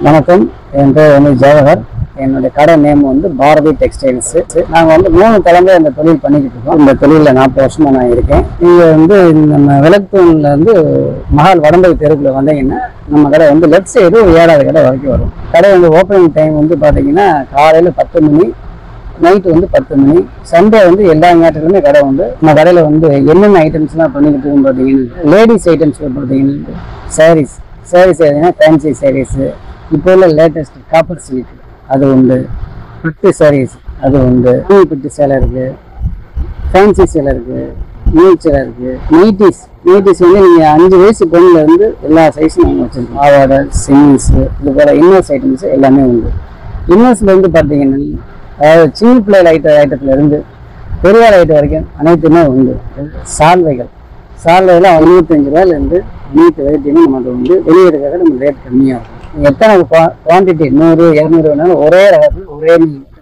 வணக்கம் என் பேர் வந்து ஜவஹர் என்னுடைய கடை நேம் வந்து பாரதி டெக்ஸ்டைல்ஸ் நாங்கள் வந்து மூணு தலைமுறை இந்த தொழில் பண்ணிக்கிட்டு இருக்கோம் இந்த தொழிலில் நாற்பது வருஷமா நான் இருக்கேன் இங்கே வந்து நம்ம விளக்குல இருந்து மகால் வடம்பை தெருக்குள்ள வந்தீங்கன்னா நம்ம கடை வந்து லெஃப்ட் சைடு ஒரு ஏழாவது கடை வரைக்கும் வரும் கடை வந்து ஓப்பனிங் டைம் வந்து பார்த்தீங்கன்னா காலையில் பத்து மணி நைட்டு வந்து பத்து மணி சண்டே வந்து எல்லா ஞாயிற்றுக்கிழமை கடை உண்டு நம்ம கடையில் வந்து என்னென்ன ஐட்டம்ஸ்லாம் பண்ணிக்கிட்டு இருக்கோம் பார்த்தீங்கன்னா லேடிஸ் ஐட்டம்ஸ் பார்த்தீங்கன்னா சாரீஸ் சாரீஸ் எதுனா ஃபேன்சி சாரீஸு இப்போ உள்ள லேட்டஸ்ட் காப்பர் சில்க் அது உண்டு பட்டு சாரீஸ் அது உண்டு பூ பட்டு சேலை இருக்குது ஃபேன்சி சேலை இருக்குது நியூ சேலை இருக்குது நைட்டிஸ் நைட்டிஸ் வந்து நீங்கள் அஞ்சு வயசு பொண்ணுல இருந்து எல்லா சைஸும் நாங்கள் வச்சுருக்கோம் ஆவாடை சிம்மிஸு இது போல் இன்னர்ஸ் ஐட்டம்ஸ் எல்லாமே உண்டு இன்னர்ஸில் வந்து பார்த்தீங்கன்னா அதாவது சின்ன பிள்ளைகள் ஐட்ட ஐட்டத்துல இருந்து பெரியார் ஐட்டம் வரைக்கும் அனைத்துமே உண்டு சால்வைகள் சால்வைலாம் இருபத்தஞ்சு ரூபாயிலேருந்து அனைத்து வெரைட்டியுமே நம்மகிட்ட உண்டு வெளியே இருக்கிறத நம்ம ரேட் கம்மியாக இருக்கும் நீங்க எத்தனை குவான்டிட்டி நூறு இரநூறு வேணாலும் ஒரே ரகத்தில் ஒரே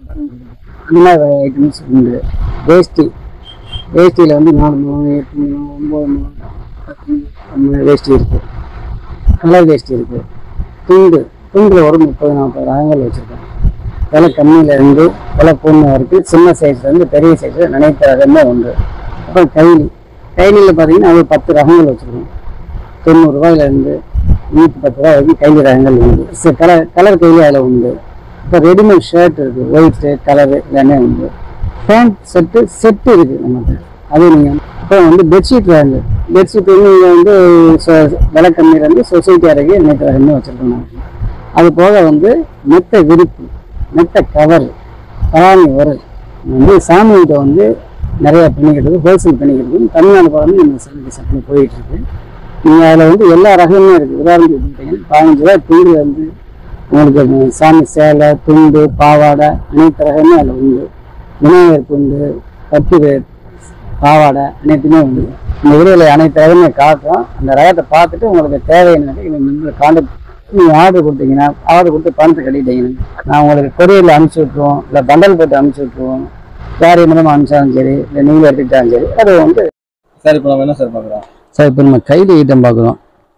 அந்த மாதிரி ஐட்டம்ஸ் உண்டு வேஷ்டி வேஷ்டியில் வந்து நாலு மூணு எட்டு மூணு ஒம்பது மூணு பத்து மூணு அந்த மாதிரி வேஷ்டி இருக்குது கலர் வேஷ்டி இருக்குது துண்டு துண்டில் ஒரு முப்பது நாற்பது ரகங்கள் வச்சுருக்கேன் விலை கம்மியில இருந்து விலை பொண்ணு வரைக்கும் சின்ன சைஸ்ல இருந்து பெரிய சைஸ் நினைத்த ரகமே உண்டு அப்புறம் கைலி கைலியில் பார்த்தீங்கன்னா அது பத்து ரகங்கள் வச்சுருக்கோம் தொண்ணூறு ரூபாயில இருந்து நூற்றி பத்து ரூபா வரைக்கும் கைலி ரகங்கள் உண்டு சரி, கலர் கலர் கைலி அதில் உண்டு இப்போ ரெடிமேட் ஷர்ட் இருக்குது ஒயிட்டு கலரு எல்லாமே உண்டு பேண்ட் செட்டு செட்டு இருக்குது நம்மகிட்ட அது நீங்கள் அப்புறம் வந்து பெட்ஷீட் ரகங்கள் பெட்ஷீட் வந்து நீங்கள் வந்து சொ- விலை கம்மியில இருந்து சொசைட்டி வரைக்கும் நினைத்த ரகமே வச்சுருக்கோம் நாங்கள் அது போக வந்து மெத்த விரிப்பு மெத்த கவர் பராணி உரல் வந்து சாமிகிட்ட வந்து நிறைய பண்ணிக்கிறது ஹோல்சேல் பண்ணிக்கிறது தமிழ்நாடு பக்கம் நம்ம சர்வீஸ் சப்ளை போயிட்டு இருக்கு நீங்கள் அதில் வந்து எல்லா ரகமும் இருக்குது உதாரணத்துக்கு பார்த்தீங்கன்னா பதினஞ்சு ரூபாய் துண்டு வந்து உங்களுக்கு அந்த சாமி சேலை துண்டு பாவாடை அனைத்து ரகமும் அதில் உண்டு விநாயகர் துண்டு பட்டு வேர் பாவாடை அனைத்துமே உண்டு இந்த வீடியோவில் அனைத்து ரகமே காட்டுறோம் அந்த ரகத்தை பார்த்துட்டு உங்களுக்கு தேவையானது எங்கள் நம்பர் கான்டாக்ட் நீங்கள் ஆர்டர் கொடுத்தீங்கன்னா ஆர்டர் கொடுத்து பணத்தை கட்டிட்டீங்கன்னா நான் உங்களுக்கு கொரியரில் அனுப்பிச்சி விட்ருவோம் இல்லை பண்டல் போட்டு அனுப்பிச்சி விட்ருவோம் யார் மூலமாக அனுப்பிச்சாலும் சரி இல்லை நீங்களே எடுத்துக்கிட்டாலும் சரி அது வந்து சார் இப்போ நம்ம என்ன சார் பார்க்குறோம் சார் இப்போ நம்ம கைலி ஐட்டம் பார்க்குறோம்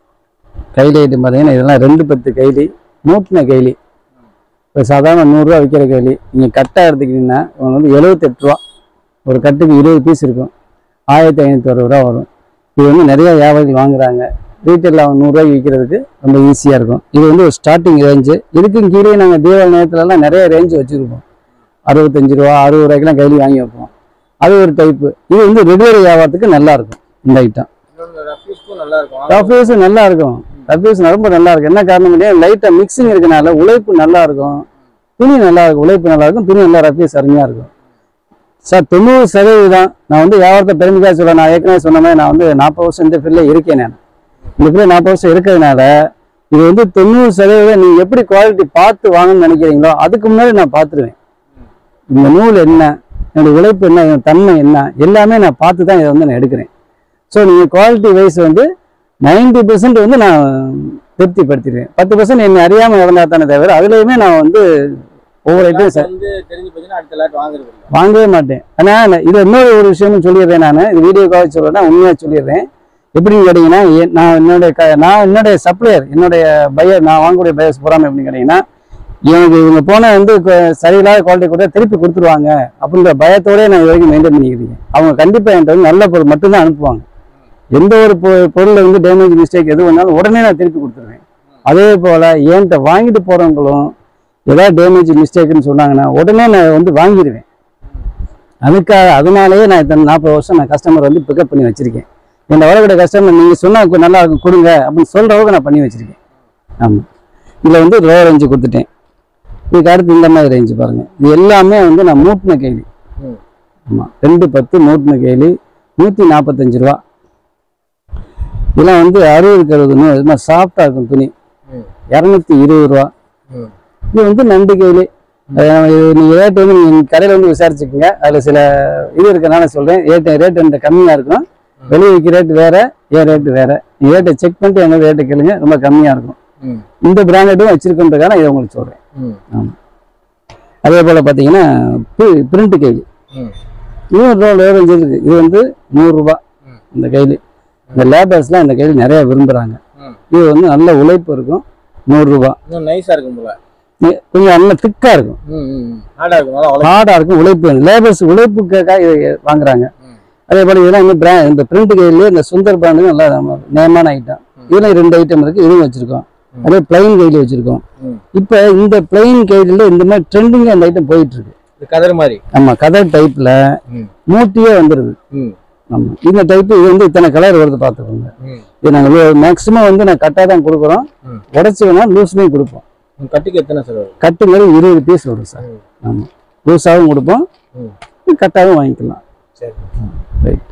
கைலி ஐட்டம் பார்த்தீங்கன்னா இதெல்லாம் ரெண்டு பத்து கைலி மூட்டின கைலி இப்போ சாதாரண நூறுரூவா விற்கிற கைலி நீங்கள் கட்டாக எடுத்துக்கிட்டிங்கன்னா உங்களுக்கு வந்து எழுபத்தெட்டு ரூபா ஒரு கட்டுக்கு இருபது பீஸ் இருக்கும் ஆயிரத்தி ஐநூற்றி அறுபது ரூபா வரும் இது வந்து நிறைய வியாபாரிகள் வாங்குறாங்க ரீட்டெயிலில் அவங்க நூறுரூவாய்க்கு விற்கிறதுக்கு ரொம்ப ஈஸியாக இருக்கும் இது வந்து ஒரு ஸ்டார்டிங் ரேஞ்சு இதுக்கும் கீழே நாங்கள் தீபாவளி நேரத்துலலாம் நிறைய ரேஞ்சு வச்சுருப்போம் அறுபத்தஞ்சு ரூபா அறுபது ரூபாய்க்குலாம் கைலி வாங்கி வைப்போம் அது ஒரு டைப்பு இது வந்து ரெகுலர் வியாபாரத்துக்கு நல்லா இருக்கும் இந்த ஐட்டம் இன்னொன்று ரஃபீஸ்க்கும் நல்லா இருக்கும் ரஃபேஸ் நல்லா இருக்கும் ரஃபேஸ் ரொம்ப நல்லா இருக்கும் என்ன காரணம் கேட்டா லைட்டாக மிக்சிங் இருக்கனால உழைப்பு நல்லா இருக்கும் துணி நல்லா இருக்கும் உழைப்பு நல்லா இருக்கும் துணி நல்லா ரஃபேஸ் அருமையாக இருக்கும் சார் தொண்ணூறு சதவீதம் நான் வந்து வியாபாரத்தை பெருமைக்காக சொல்ல நான் ஏற்கனவே சொன்ன மாதிரி நான் வந்து நாற்பது வருஷம் இந்த ஃபீல்டில் இருக்கேன் நான் இந்த ஃபீல்டில் நாற்பது வருஷம் இருக்கிறதுனால இது வந்து தொண்ணூறு சதவீதம் நீங்கள் எப்படி குவாலிட்டி பார்த்து வாங்கணும்னு நினைக்கிறீங்களோ அதுக்கு முன்னாடி நான் பார்த்துருவேன் இந்த நூல் என்ன என்னோட உழைப்பு என்ன இதோட தன்மை என்ன எல்லாமே நான் பார்த்து தான் இதை வந்து நான் எடுக்கிறேன் ஸோ நீங்கள் குவாலிட்டி வைஸ் வந்து 90% பெர்சன்ட் வந்து நான் திருப்திப்படுத்திடுவேன் பத்து பர்சன்ட் என்னை அறியாமல் இறந்தா தானே தவிர அதுலேயுமே நான் வந்து ஒவ்வொரு ஐட்டம் சார் வந்து தெரிஞ்சு போச்சுன்னா அடுத்த லாட் வாங்குறது இல்லை வாங்கவே மாட்டேன் ஆனால் இது இன்னொரு ஒரு விஷயமும் சொல்லிடுறேன் நான் இது வீடியோக்காக சொல்கிறேன் உண்மையாக சொல்லிடுறேன் எப்படின்னு கேட்டிங்கன்னா எ- நான் என்னுடைய க நான் என்னுடைய சப்ளையர் என்னுடைய பையர் நான் வாங்கக்கூடிய பையர்ஸ் போகாமல் எப்படின்னு கேட்டிங்கன்னா எனக்கு இவங்க போன வந்து கொ- சரியில்லாத குவாலிட்டி கூட திருப்பி கொடுத்துருவாங்க அப்படின்ற பயத்தோடய நான் இது வரைக்கும் மெயின்டைன் பண்ணிக்கிறேன் அவங்க கண்டிப்பாக என்கிட்ட வந்து நல்ல பொருள் மட்டும்தான் அனுப்புவாங்க எந்த ஒரு பொ- பொருள்ல வந்து டேமேஜ் மிஸ்டேக் எது வந்தாலும் உடனே நான் திருப்பி கொடுத்துருவேன் அதே போல் என்கிட்ட வாங்கிட்டு போகிறவங்களும் ஏதாவது டேமேஜ் மிஸ்டேக்குன்னு சொன்னாங்கன்னா உடனே நான் வந்து வாங்கிடுவேன் அதுக்காக அதனாலேயே நான் இத்தனை நாற்பது வருஷம் நான் கஸ்டமர் வந்து பிக்கப் பண்ணி வச்சிருக்கேன் என்னோட வரக்கூடிய கஸ்டமர் நீங்கள் சொன்னால் நல்லா இருக்கும் கொடுங்க அப்படின்னு சொல்கிற அளவுக்கு நான் பண்ணி வச்சிருக்கேன் ஆமாம் இதில் வந்து லோ ரேஞ்சு கொடுத்துட்டேன் இதுக்கு அடுத்து இந்த மாதிரி ரேஞ்சு பாருங்கள் இது எல்லாமே வந்து நான் மூட்டின கேள்வி ம். ஆமாம் ரெண்டு பத்து மூட்டின கேள்வி நூற்றி நாற்பத்தஞ்சு ரூபா இதெல்லாம் வந்து அறுபதுக்கு அறுபதுன்னு இது மாதிரி சாஃப்டாக இருக்கும் துணி ம். இரநூத்தி இருபது ரூபா ம். இது வந்து நண்டு கைலி நீங்கள் ரேட் வந்து நீங்கள் கடையில் வந்து விசாரிச்சுக்கோங்க அதில் சில இது இருக்கனால சொல்கிறேன் ரேட்டு ரேட் என்கிட்ட கம்மியாக இருக்கும் வெளியே விற்கிற ரேட் வேற என் ரேட்டு வேற நீங்கள் ரேட்டை செக் பண்ணிட்டு எங்கள் ரேட்டை கேளுங்க ரொம்ப கம்மியாக இருக்கும் ம். இந்த பிராண்டடும் வச்சிருக்கோன்றதுக்காக நான் இதை உங்களுக்கு சொல்கிறேன் ம். ஆமாம் அதே போல் பார்த்தீங்கன்னா பிரிண்ட் கைலி ம். இதுவும் லோ லோ ரேஞ்ச் இருக்கு இது வந்து நூறுரூபா ம். இந்த கைலி இந்த லேபர்ஸ்லாம் இந்த கைலி நிறைய விரும்புகிறாங்க ம். இது வந்து நல்ல உழைப்பு இருக்கும் நூறுரூவா இன்னும் நைஸா இருக்கும் போல கொஞ்சம் நல்ல திக்காக இருக்கும் ம் ம் ஹார்டா இருக்கும் நல்லா உழைக்கும் ஹார்டாக இருக்கும் உழைப்பு லேபர்ஸ் உழைப்புக்காக இது வாங்குறாங்க ம். அதே போல் இதெல்லாம் வந்து பிராண்ட் இந்த பிரிண்ட் கையிலேயே இந்த சுந்தர் பிராண்டு நல்லா நம்ம நேமான ஐட்டம் இதில் ரெண்டு ஐட்டம் இருக்குது இதுவும் வச்சுருக்கோம் ம். அதே பிளைன் கையில் வச்சுருக்கோம் ம். இப்போ இந்த பிளைன் கையில் இந்த மாதிரி ட்ரெண்டிங்காக அந்த ஐட்டம் போயிட்டு இருக்கு இது கதர் மாதிரி ஆமாம் கதர் டைப்பில் ம். மூட்டியே வந்துடுது ம் ஆமாம் இந்த டைப்பு இது வந்து இத்தனை கலர் வருது பார்த்துக்கோங்க ம் இது நாங்கள் மேக்ஸிமம் வந்து நான் கட்டாக தான் கொடுக்குறோம் ம். உடச்சி வேணால் லூஸ்லேயும் கொடுப்போம் உங்க கட்டுக்கு எத்தனை சார் வரும் கட்டுங்கிறது இருபது பீஸ் வரும் சார் ம். ஆமாம் லூஸாகவும் கொடுப்போம் ம். கட்டாகவும் வாங்கிக்கலாம் சரி ரைட்